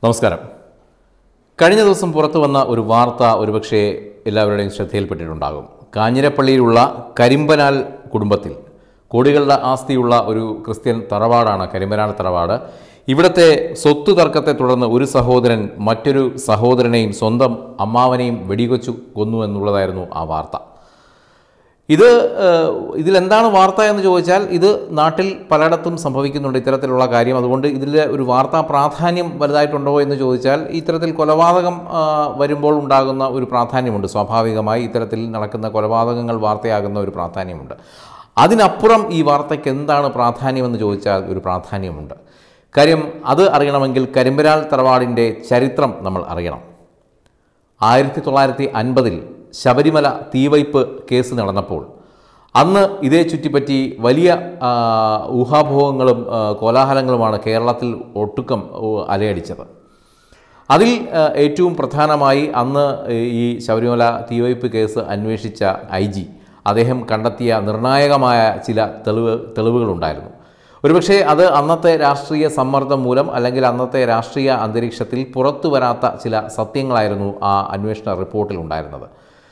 നമസ്കാരം കഴിഞ്ഞ ദിവസം പുറത്തു വന്ന ഒരു വാർത്ത ഒരുപക്ഷെ എല്ലാവരുടെയും ശ്രദ്ധയിൽപ്പെട്ടിട്ടുണ്ടാകും കാഞ്ഞിരപ്പള്ളിയിലുള്ള കരിമ്പനാൽ കുടുംബത്തിൽ കോടികളുടെ ആസ്തിയുള്ള ഒരു ക്രിസ്ത്യൻ തറവാടാണ് കരിമ്പനാൽ തറവാട് ഇവിടുത്തെ സ്വത്ത് തർക്കത്തെ തുടർന്ന് ഒരു സഹോദരൻ മറ്റൊരു സഹോദരനെയും സ്വന്തം അമ്മാവനെയും വെടിവെച്ചു കൊന്നു എന്നുള്ളതായിരുന്നു ആ വാർത്ത ഇത് ഏഹ്, ഇതിലെന്താണ് വാർത്ത എന്ന് ചോദിച്ചാൽ ഇത് നാട്ടിൽ പലയിടത്തും സംഭവിക്കുന്നുണ്ട് ഇത്തരത്തിലുള്ള കാര്യം അതുകൊണ്ട് ഇതിൽ ഒരു വാർത്താ പ്രാധാന്യം വലുതായിട്ടുണ്ടോ എന്ന് ചോദിച്ചാൽ ഇത്തരത്തിൽ കൊലപാതകം ആ, വരുമ്പോൾ ഉണ്ടാകുന്ന ഒരു പ്രാധാന്യമുണ്ട് സ്വാഭാവികമായി ഇത്തരത്തിൽ നടക്കുന്ന കൊലപാതകങ്ങൾ വാർത്തയാകുന്ന ഒരു പ്രാധാന്യമുണ്ട് അതിനപ്പുറം ഈ വാർത്തയ്ക്ക് എന്താണ് പ്രാധാന്യമെന്ന് ചോദിച്ചാൽ ഒരു പ്രാധാന്യമുണ്ട് കാര്യം അത് അറിയണമെങ്കിൽ കരിമ്പരാൾ തറവാടിൻ്റെ ചരിത്രം നമ്മൾ അറിയണം ആയിരത്തി തൊള്ളായിരത്തി അൻപതിൽ ശബരിമല തീവയ്പ് കേസ് നടന്നപ്പോൾ അന്ന് ഇതേ ചുറ്റിപ്പറ്റി വലിയ ആ, ഊഹാഭോഹങ്ങളും ആ, കോലാഹലങ്ങളുമാണ് കേരളത്തിൽ ഒട്ടുക്കം ഓ, അലയടിച്ചത് അതിൽ ആ, ഏറ്റവും പ്രധാനമായി അന്ന് ഈ ശബരിമല തീവയ്പ് കേസ് അന്വേഷിച്ച ഐ ജി അദ്ദേഹം കണ്ടെത്തിയ നിർണായകമായ ചില തെളിവ് തെളിവുകളുണ്ടായിരുന്നു ഒരുപക്ഷെ അത് അന്നത്തെ രാഷ്ട്രീയ സമ്മർദ്ദം മൂലം അല്ലെങ്കിൽ അന്നത്തെ രാഷ്ട്രീയ അന്തരീക്ഷത്തിൽ പുറത്തു വരാത്ത ചില സത്യങ്ങളായിരുന്നു ആ അന്വേഷണ റിപ്പോർട്ടിൽ ഉണ്ടായിരുന്നത്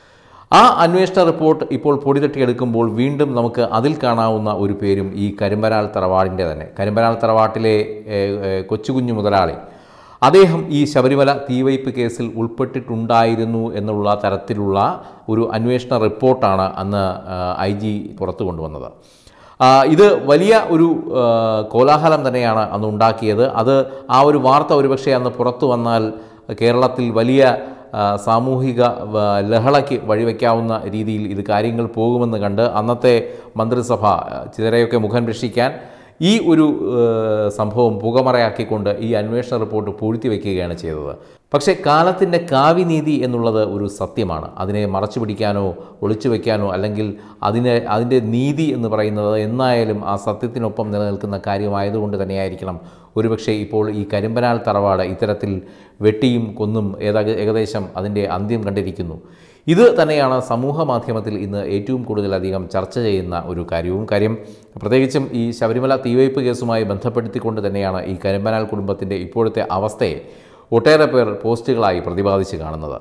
ആ അന്വേഷണ റിപ്പോർട്ട് ഇപ്പോൾ പൊടി തട്ടിയെടുക്കുമ്പോൾ വീണ്ടും നമുക്ക് അതിൽ കാണാവുന്ന ഒരു പേരും ഈ കരിമ്പരാൾ തറവാടിൻ്റെ തന്നെ കരിമ്പരാൾ തറവാട്ടിലെ ഏഹ്, ഏഹ്, കൊച്ചുകുഞ്ഞു മുതലാളി അദ്ദേഹം ഈ ശബരിമല തീവയ്പ് കേസിൽ ഉൾപ്പെട്ടിട്ടുണ്ടായിരുന്നു എന്നുള്ള തരത്തിലുള്ള ഒരു അന്വേഷണ റിപ്പോർട്ടാണ് അന്ന് ഐ ജി പുറത്തു കൊണ്ടുവന്നത് ആ, ഇത് വലിയ ഒരു ആ, കോലാഹലം തന്നെയാണ് അന്ന് ഉണ്ടാക്കിയത് അത് ആ ഒരു വാർത്ത ഒരുപക്ഷെ അന്ന് പുറത്തു വന്നാൽ കേരളത്തിൽ വലിയ ആ, സാമൂഹിക ആ, ലഹളയ്ക്ക് വഴിവെക്കാവുന്ന രീതിയിൽ ഇത് കാര്യങ്ങൾ പോകുമെന്ന് കണ്ട് അന്നത്തെ മന്ത്രിസഭ ആ, ചിലരെയൊക്കെ മുഖം രക്ഷിക്കാൻ ഈ ഒരു ഏഹ്, സംഭവം പുകമറയാക്കിക്കൊണ്ട് ഈ അന്വേഷണ റിപ്പോർട്ട് പൂഴ്ത്തി വയ്ക്കുകയാണ് ചെയ്തത് പക്ഷേ കാലത്തിൻ്റെ കാവിനീതി എന്നുള്ളത് ഒരു സത്യമാണ് അതിനെ മറച്ചു പിടിക്കാനോ ഒളിച്ചു വയ്ക്കാനോ അല്ലെങ്കിൽ അതിനെ അതിൻ്റെ നീതി എന്ന് പറയുന്നത് എന്നായാലും ആ സത്യത്തിനൊപ്പം നിലനിൽക്കുന്ന കാര്യമായതുകൊണ്ട് തന്നെയായിരിക്കണം ഒരുപക്ഷെ ഇപ്പോൾ ഈ കരിമ്പനാൽ തറവാട് ഇത്തരത്തിൽ വെട്ടിയും കൊന്നും ഏതാ ഏകദേശം അതിൻ്റെ അന്ത്യം കണ്ടിരിക്കുന്നു ഇത് തന്നെയാണ് സമൂഹ മാധ്യമത്തിൽ ഇന്ന് ഏറ്റവും കൂടുതലധികം ചർച്ച ചെയ്യുന്ന ഒരു കാര്യവും കാര്യം പ്രത്യേകിച്ചും ഈ ശബരിമല തീവയ്പ് കേസുമായി ബന്ധപ്പെടുത്തിക്കൊണ്ട് തന്നെയാണ് ഈ കരിമ്പനാൽ കുടുംബത്തിൻ്റെ ഇപ്പോഴത്തെ അവസ്ഥയെ ഒട്ടേറെ പേർ പോസ്റ്റുകളായി പ്രതിപാദിച്ച് കാണുന്നത്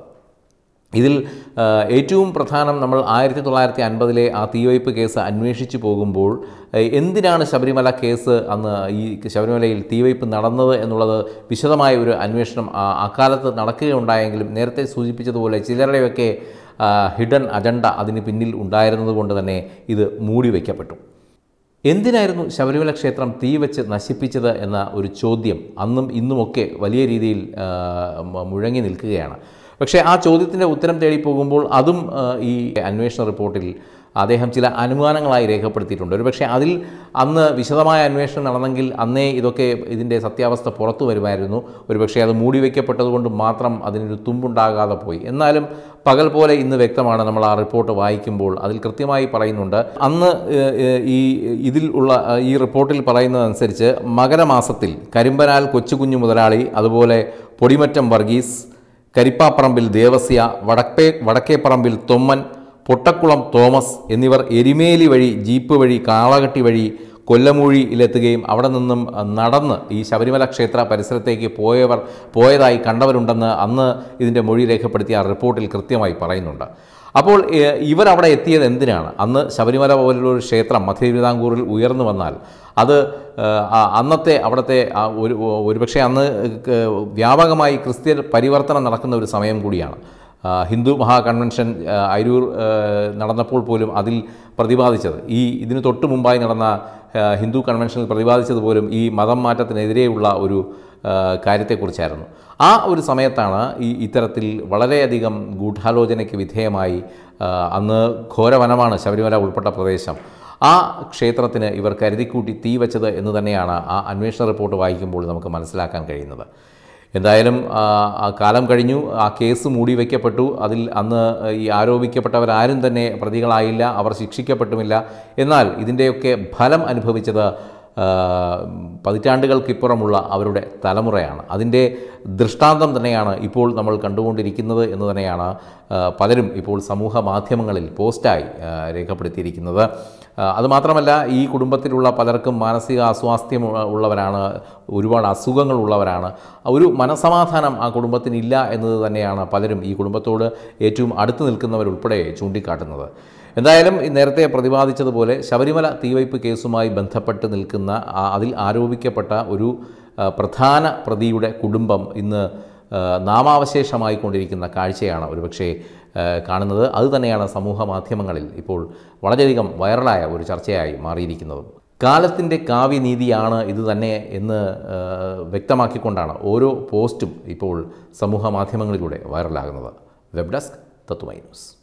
ഇതിൽ ആ, ഏറ്റവും പ്രധാനം നമ്മൾ ആയിരത്തി തൊള്ളായിരത്തി അൻപതിലെ ആ തീവയ്പ് കേസ് അന്വേഷിച്ചു പോകുമ്പോൾ ഏ, എന്തിനാണ് ശബരിമല കേസ് അന്ന് ഈ ശബരിമലയിൽ തീവയ്പ് നടന്നത് എന്നുള്ളത് വിശദമായ ഒരു അന്വേഷണം ആ, അക്കാലത്ത് നടക്കുകയുണ്ടായെങ്കിലും നേരത്തെ സൂചിപ്പിച്ചതുപോലെ ചിലരുടെയൊക്കെ ഹിഡൻ അജണ്ട അതിന് പിന്നിൽ ഉണ്ടായിരുന്നത് കൊണ്ട് തന്നെ ഇത് മൂടി വയ്ക്കപ്പെട്ടു എന്തിനായിരുന്നു ശബരിമല ക്ഷേത്രം തീ വെച്ച് നശിപ്പിച്ചത് എന്ന ഒരു ചോദ്യം അന്നും ഇന്നുമൊക്കെ വലിയ രീതിയിൽ ആ, മ- മുഴങ്ങി നിൽക്കുകയാണ് പക്ഷേ ആ ചോദ്യത്തിൻ്റെ ഉത്തരം തേടി പോകുമ്പോൾ അതും ആ, ഈ അന്വേഷണ റിപ്പോർട്ടിൽ അദ്ദേഹം ചില അനുമാനങ്ങളായി രേഖപ്പെടുത്തിയിട്ടുണ്ട് ഒരുപക്ഷെ അതിൽ അന്ന് വിശദമായ അന്വേഷണം നടന്നെങ്കിൽ അന്നേ ഇതൊക്കെ ഇതിൻ്റെ സത്യാവസ്ഥ പുറത്തു വരുമായിരുന്നു ഒരുപക്ഷെ അത് മൂടി വയ്ക്കപ്പെട്ടതുകൊണ്ട് മാത്രം അതിനൊരു തുമ്പുണ്ടാകാതെ പോയി എന്നാലും പകൽ പോലെ ഇന്ന് വ്യക്തമാണ് നമ്മൾ ആ റിപ്പോർട്ട് വായിക്കുമ്പോൾ അതിൽ കൃത്യമായി പറയുന്നുണ്ട് അന്ന് ഏഹ്, ഏഹ്, ഈ ഇതിൽ ഉള്ള ഏഹ്, ഈ റിപ്പോർട്ടിൽ പറയുന്നതനുസരിച്ച് മകരമാസത്തിൽ കരിമ്പനാൽ കൊച്ചുകുഞ്ഞു മുതലാളി അതുപോലെ പൊടിമറ്റം വർഗീസ് കരിപ്പാപ്പറമ്പിൽ ദേവസ്യ വടക്കേ വടക്കേപ്പറമ്പിൽ തൊമ്മൻ പൊട്ടക്കുളം തോമസ് എന്നിവർ എരിമേലി വഴി ജീപ്പ് വഴി കാളകട്ടി വഴി കൊല്ലമൂഴിയിലെത്തുകയും അവിടെ നിന്നും അഹ്, നടന്ന് ഈ ശബരിമല ക്ഷേത്ര പരിസരത്തേക്ക് പോയവർ പോയതായി കണ്ടവരുണ്ടെന്ന് അന്ന് ഇതിൻ്റെ മൊഴി രേഖപ്പെടുത്തിയ ആ റിപ്പോർട്ടിൽ കൃത്യമായി പറയുന്നുണ്ട് അപ്പോൾ ഏഹ്, ഇവർ അവിടെ എത്തിയത് എന്തിനാണ് അന്ന് ശബരിമല പോലുള്ള ഒരു ക്ഷേത്രം മധ്യ തിരുവിതാംകൂറിൽ ഉയർന്നു വന്നാൽ അത് ഏഹ്, ആ അന്നത്തെ അവിടുത്തെ ആ ഒരു ഒരുപക്ഷെ അന്ന് ഏഹ്, വ്യാപകമായി ക്രിസ്ത്യൻ പരിവർത്തനം നടക്കുന്ന ഒരു സമയം കൂടിയാണ് ആ, ഹിന്ദു മഹാകൺവെൻഷൻ ആ, അരൂർ ആ, നടന്നപ്പോൾ പോലും അതിൽ പ്രതിപാദിച്ചത് ഈ ഇതിന് തൊട്ട് മുമ്പായി നടന്ന ആ, ഹിന്ദു കൺവെൻഷനിൽ പ്രതിപാദിച്ചത് പോലും ഈ മതം മാറ്റത്തിനെതിരെയുള്ള ഒരു ആ, കാര്യത്തെക്കുറിച്ചായിരുന്നു ആ ഒരു സമയത്താണ് ഈ ഇത്തരത്തിൽ വളരെയധികം ഗൂഢാലോചനയ്ക്ക് വിധേയമായി ആ, അന്ന് ഘോരവനമാണ് ശബരിമല ഉൾപ്പെട്ട പ്രദേശം ആ ക്ഷേത്രത്തിന് ഇവർ കരുതിക്കൂട്ടി തീ വെച്ചത് എന്ന് തന്നെയാണ് ആ അന്വേഷണ റിപ്പോർട്ട് വായിക്കുമ്പോൾ നമുക്ക് മനസ്സിലാക്കാൻ കഴിയുന്നത് എന്തായാലും ആ, ആ കാലം കഴിഞ്ഞു ആ കേസ് മൂടി വയ്ക്കപ്പെട്ടു അതിൽ അന്ന് ഈ ആരോപിക്കപ്പെട്ടവരാരും തന്നെ പ്രതികളായില്ല അവർ ശിക്ഷിക്കപ്പെട്ടുമില്ല എന്നാൽ ഇതിൻ്റെയൊക്കെ ഫലം അനുഭവിച്ചത് ആ, പതിറ്റാണ്ടുകൾക്കിപ്പുറമുള്ള അവരുടെ തലമുറയാണ് അതിൻ്റെ ദൃഷ്ടാന്തം തന്നെയാണ് ഇപ്പോൾ നമ്മൾ കണ്ടുകൊണ്ടിരിക്കുന്നത് എന്ന് തന്നെയാണ് ആ, പലരും ഇപ്പോൾ സമൂഹ മാധ്യമങ്ങളിൽ പോസ്റ്റായി ആ, രേഖപ്പെടുത്തിയിരിക്കുന്നത് ആ, അതുമാത്രമല്ല ഈ കുടുംബത്തിലുള്ള പലർക്കും മാനസിക അസ്വാസ്ഥ്യം ഉ- ഉള്ളവരാണ് ഒരുപാട് അസുഖങ്ങൾ ഉള്ളവരാണ് ഒരു മനസമാധാനം ആ കുടുംബത്തിനില്ല എന്നത് തന്നെയാണ് പലരും ഈ കുടുംബത്തോട് ഏറ്റവും അടുത്ത് നിൽക്കുന്നവരുൾപ്പെടെ ചൂണ്ടിക്കാട്ടുന്നത് എന്തായാലും ഈ നേരത്തെ പ്രതിപാദിച്ചതുപോലെ ശബരിമല തീവയ്പ് കേസുമായി ബന്ധപ്പെട്ട് നിൽക്കുന്ന ആ, അതിൽ ആരോപിക്കപ്പെട്ട ഒരു ആ, പ്രധാന പ്രതിയുടെ കുടുംബം ഇന്ന് ആ, നാമാവശേഷമായി കൊണ്ടിരിക്കുന്ന കാഴ്ചയാണ് ഒരുപക്ഷെ ആ, കാണുന്നത് അതുതന്നെയാണ് സമൂഹ മാധ്യമങ്ങളിൽ ഇപ്പോൾ വളരെയധികം വൈറലായ ഒരു ചർച്ചയായി മാറിയിരിക്കുന്നതും കാലത്തിൻ്റെ കാവ്യനീതിയാണ് ഇത് തന്നെ എന്ന് ആ, വ്യക്തമാക്കിക്കൊണ്ടാണ് ഓരോ പോസ്റ്റും ഇപ്പോൾ സമൂഹ മാധ്യമങ്ങളിലൂടെ വൈറലാകുന്നത് വെബ് ഡെസ്ക് തത്വമൈ ന്യൂസ്